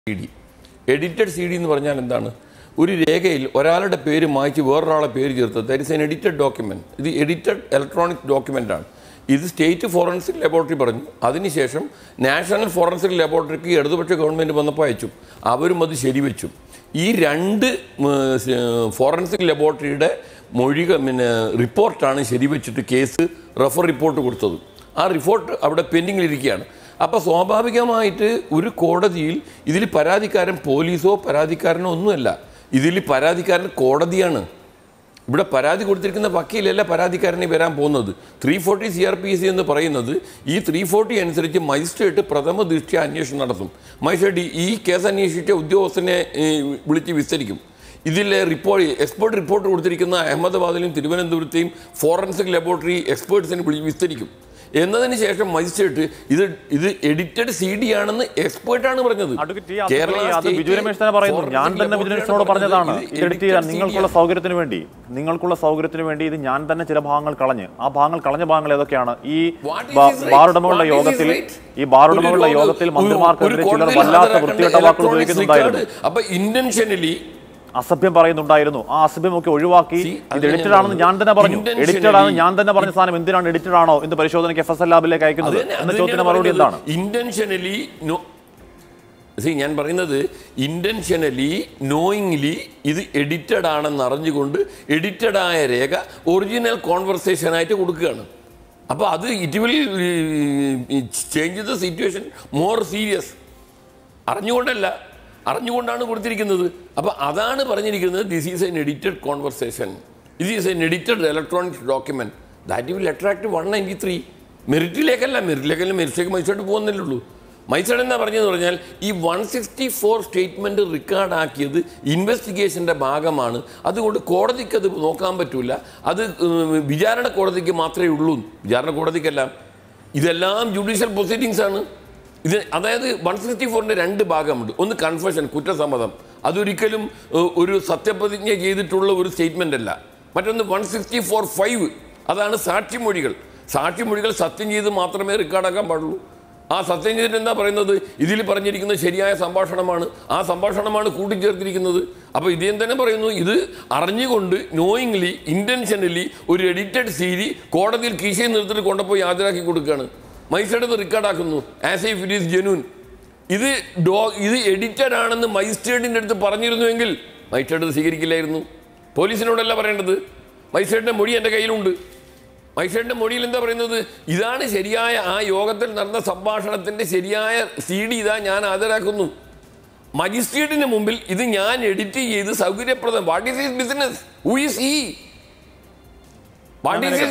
C D edited C D എന്ന് പറഞ്ഞാൽ എന്താണ് ഒരു രേഖയിൽ ഒരാളുടെ പേര് മായ്ച്ച് വേറൊരാളെ പേര് ചേർത്ത് that is an edited document ഇത് എഡിറ്റഡ് ഇലക്ട്രോണിക് ഡോക്യുമെന്റ് ആണ് ഇത് സ്റ്റേറ്റ് ഫോറൻസിക് ലബോറട്ടറി പറഞ്ഞു അതിനുശേഷം നാഷണൽ ഫോറൻസിക് ലബോറട്ടറിക്ക് ഇടതുപക്ഷ ഗവൺമെൻറ് വന്നപ്പോൾ അയച്ചു അവരും അത് ശരിവെച്ചു ഈ രണ്ട് ഫോറൻസിക് ലബോറട്ടറിയുടെ മൊഴിക പിന്നെ റിപ്പോർട്ടാണ് ശരിവെച്ചിട്ട് കേസ് റഫർ റിപ്പോർട്ട് കൊടുത്തത് ആ റിപ്പോർട്ട് അവിടെ പെൻഡിങ്ങിലിരിക്കുകയാണ് അപ്പോൾ സ്വാഭാവികമായിട്ട് ഒരു കോടതിയിൽ ഇതിൽ പരാതിക്കാരൻ പോലീസോ പരാതിക്കാരനോ ഒന്നുമല്ല ഇതിൽ പരാതിക്കാരൻ കോടതിയാണ് ഇവിടെ പരാതി കൊടുത്തിരിക്കുന്ന വക്കീലല്ല പരാതിക്കാരനെ വരാൻ പോകുന്നത് three forty C R P C എന്ന് പറയുന്നത് ഈ ത്രീ ഫോർട്ടി അനുസരിച്ച് മജിസ്ട്രേറ്റ് പ്രഥമ ദൃഷ്ട്യ അന്വേഷണം നടത്തും മജിസ്ട്രേറ്റ് ഈ കേസ് അന്വേഷിച്ച ഉദ്യോഗസ്ഥനെ ഏ, വിളിച്ച് വിസ്തരിക്കും ഇതിലെ റിപ്പോർട്ട് എക്സ്പേർട്ട് റിപ്പോർട്ട് കൊടുത്തിരിക്കുന്ന അഹമ്മദാബാദിലും തിരുവനന്തപുരത്തെയും ഫോറൻസിക് ലബോറട്ടറി എക്സ്പേർട്സിനെ വിളിച്ച് വിസ്തരിക്കും എന്നതിന് ശേഷം മജിസ്ട്രേറ്റ് ഇത് ഇത് എഡിറ്റഡ് സി ഡി ആണെന്ന് എക്സ്പേർട്ടാണ് പറഞ്ഞത് അഡ്വക്കേറ്റ് ടി. അബ്ദുൽ അലി, അത് ബിജു രമേശ് തന്നെ പറയുന്നു ഞാൻ തന്നെ ബിജു രമേശിനോട് പറഞ്ഞതാണ് ഇത് എഡിറ്റ് ചെയ്യാൻ നിങ്ങൾക്കുള്ള സൗകര്യത്തിന് വേണ്ടി നിങ്ങൾക്കുള്ള സൗകര്യത്തിന് വേണ്ടി ഇത് ഞാൻ തന്നെ ചില ഭാഗങ്ങൾ കളഞ്ഞ് ആ ഭാഗങ്ങൾ കളഞ്ഞ ഭാഗങ്ങൾ ഏതൊക്കെയാണ് ഈ What is ബാ- his right? ബാറുടമകളുടെ What is his യോഗത്തിൽ right? ഈ ബാറുടമകളുടെ ഒരു യോഗത്തിൽ ഒരു- മന്ത്രിമാർക്കെതിരെ ഒരു ചിലർ കോടതിയിൽ വല്ലാത്ത ഹാജരാക്കേണ്ട വൃത്തികെട്ട വാക്കുകൾ electronics ഉപയോഗിക്കുന്നുണ്ടായിരുന്നു record. അപ്പൊ ഇന്റൻഷനലി അസഭ്യം പറയുന്നുണ്ടായിരുന്നു ആ അസഭ്യം ഒക്കെ ഒഴിവാക്കി See, ഇത് അത് എഡിറ്റഡ് ഞാൻ ആണെന്ന് ഞാൻ തന്നെ പറഞ്ഞു Intentionally- എഡിറ്റഡ് ആണ് ഞാൻ തന്നെ പറഞ്ഞ സാധനം എന്തിനാണ് എഡിറ്റഡ് ആണോ എന്ന് പരിശോധനയ്ക്ക് എഫ് എസ് എൽ ലാബിലേക്ക് അയക്കുന്നത് എന്ന ചോദ്യത്തിന് മറുപടി എന്താണ് ഇന്റൻഷനലി നോ സി ഞാൻ പറയുന്നത് ഇന്റൻഷനലി നോയിങ്ലി ഇത് എഡിറ്റഡ് ആണെന്ന് അറിഞ്ഞുകൊണ്ട് എഡിറ്റഡ് ആയ രേഖ ഒറിജിനൽ കോൺവെർസേഷൻ ആയിട്ട് കൊടുക്കുകയാണ് അപ്പോൾ അത് it will change the situation more serious അറിഞ്ഞുകൊണ്ടല്ല അറിഞ്ഞുകൊണ്ടാണ് കൊടുത്തിരിക്കുന്നത് അപ്പോൾ അതാണ് പറഞ്ഞിരിക്കുന്നത് this is an edited conversation ഇത് is an edited electronic document that will attract one ninety three മെറിറ്റിലേക്കല്ല മെറിറ്റിലേക്കല്ല മെറിറ്റിലേക്ക് മൈസോട്ട് പോകുന്നില്ലേ ഉള്ളൂ മൈസോട്ട് എന്താ പറഞ്ഞതെന്ന് പറഞ്ഞാൽ ഈ വൺ സിക്സ്റ്റി ഫോർ സ്റ്റേറ്റ്മെൻറ്റ് റെക്കോർഡാക്കിയത് ഇൻവെസ്റ്റിഗേഷൻ്റെ ഭാഗമാണ് അതുകൊണ്ട് കോടതിക്ക് അത് നോക്കാൻ പറ്റില്ല അത് ഉം, വിചാരണ കോടതിക്ക് മാത്രമേ ഉള്ളൂ വിചാരണ കോടതിക്കല്ല ഇതെല്ലാം ജുഡീഷ്യൽ പ്രൊസീഡിങ്സ് ആണ് ഇത് അതായത് വൺ സിക്സ്റ്റി ഫോറിൻ്റെ രണ്ട് ഭാഗമുണ്ട് ഒന്ന് കൺഫെഷൻ കുറ്റസമ്മതം അതൊരിക്കലും ഏഹ്, ഒരു സത്യപ്രതിജ്ഞ ചെയ്തിട്ടുള്ള ഒരു സ്റ്റേറ്റ്മെൻ്റ് അല്ല മറ്റൊന്ന് വൺ സിക്സ്റ്റി ഫോർ ഫൈവ് അതാണ് സാക്ഷിമൊഴികൾ സാക്ഷിമൊഴികൾ സത്യം ചെയ്ത് മാത്രമേ റെക്കോർഡാക്കാൻ പാടുള്ളൂ ആ സത്യം ചെയ്തിട്ട് എന്താ പറയുന്നത് ഇതിൽ പറഞ്ഞിരിക്കുന്നത് ശരിയായ സംഭാഷണമാണ് ആ സംഭാഷണമാണ് കൂട്ടിച്ചേർത്തിരിക്കുന്നത് അപ്പോൾ ഇദ്ദേഹം തന്നെ പറയുന്നു ഇത് അറിഞ്ഞുകൊണ്ട് നോയിങ്ലി ഇൻറ്റൻഷനലി ഒരു എഡിറ്റഡ് സീരി കോടതിയിൽ കീശയിൽ നിർത്തിട്ട് കൊണ്ടുപോയി ഹാജരാക്കി കൊടുക്കുകയാണ് മജിസ്ട്രേറ്റ് റെക്കോർഡാക്കുന്നു as if it is genuine ഇത് ഡോ ഇത് എഡിറ്റഡ് ആണെന്ന് മജിസ്ട്രേറ്റിൻ്റെ അടുത്ത് പറഞ്ഞിരുന്നുവെങ്കിൽ മജിസ്ട്രേറ്റ് അത് സ്വീകരിക്കില്ലായിരുന്നു പോലീസിനോടല്ല പറയേണ്ടത് മജിസ്ട്രേറ്റിൻ്റെ മൊഴി എൻ്റെ കയ്യിലുണ്ട് മജിസ്ട്രേറ്റിൻ്റെ മൊഴിയിൽ എന്താ പറയുന്നത് ഇതാണ് ശരിയായ ആ യോഗത്തിൽ നടന്ന സംഭാഷണത്തിൻ്റെ ശരിയായ സി ഡി ഇതാ ഞാൻ ഹാജരാക്കുന്നു മജിസ്ട്രേറ്റിന് മുമ്പിൽ ഇത് ഞാൻ എഡിറ്റ് ചെയ്ത് സൗകര്യപ്രദം what is his business who is he what is